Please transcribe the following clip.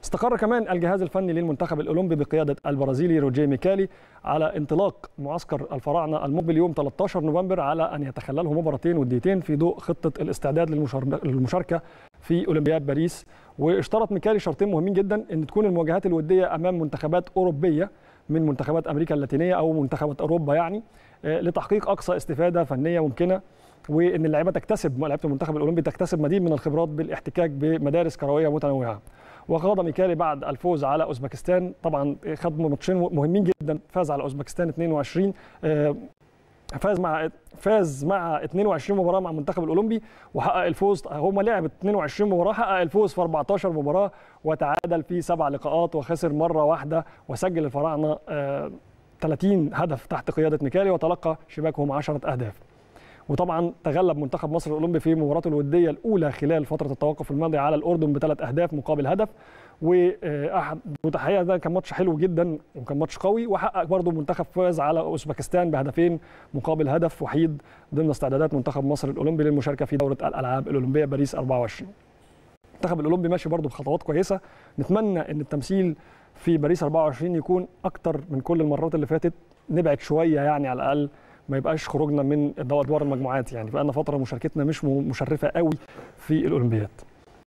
استقر كمان الجهاز الفني للمنتخب الاولمبي بقياده البرازيلي روجيه ميكالي على انطلاق معسكر الفراعنه المقبل يوم 13 نوفمبر على ان يتخلله مباراتين وديتين في ضوء خطه الاستعداد للمشاركه في اولمبياد باريس واشترط ميكالي شرطين مهمين جدا ان تكون المواجهات الوديه امام منتخبات اوروبيه من منتخبات امريكا اللاتينيه او منتخبات اوروبا يعني لتحقيق اقصى استفاده فنيه ممكنه وان اللعيبه تكتسب لعيبه المنتخب الاولمبي تكتسب مزيد من الخبرات بالاحتكاك بمدارس كرويه متنوعه وخاض ميكالي بعد الفوز على اوزبكستان طبعا خد ماتشين مهمين جدا فاز على اوزبكستان 22 فاز مع فاز مع 22 مباراه مع المنتخب الاولمبي وحقق الفوز هم لعب 22 مباراه حقق الفوز في 14 مباراه وتعادل في سبع لقاءات وخسر مره واحده وسجل الفراعنه 30 هدف تحت قياده ميكالي وتلقى شباكهم 10 اهداف وطبعا تغلب منتخب مصر الاولمبي في مباراته الوديه الاولى خلال فتره التوقف الماضي على الاردن بثلاث اهداف مقابل هدف واحد الحقيقه ده كان ماتش حلو جدا وكان ماتش قوي وحقق برضه المنتخب فاز على اوزبكستان بهدفين مقابل هدف وحيد ضمن استعدادات منتخب مصر الاولمبي للمشاركه في دوره الالعاب الاولمبيه باريس 24 المنتخب الاولمبي ماشي برضه بخطوات كويسه نتمنى ان التمثيل في باريس 24 يكون اكتر من كل المرات اللي فاتت نبعد شويه يعني على الاقل ما يبقاش خروجنا من ادوار المجموعات يعني بقى لنا فتره مشاركتنا مش مشرفه قوي في الاولمبياد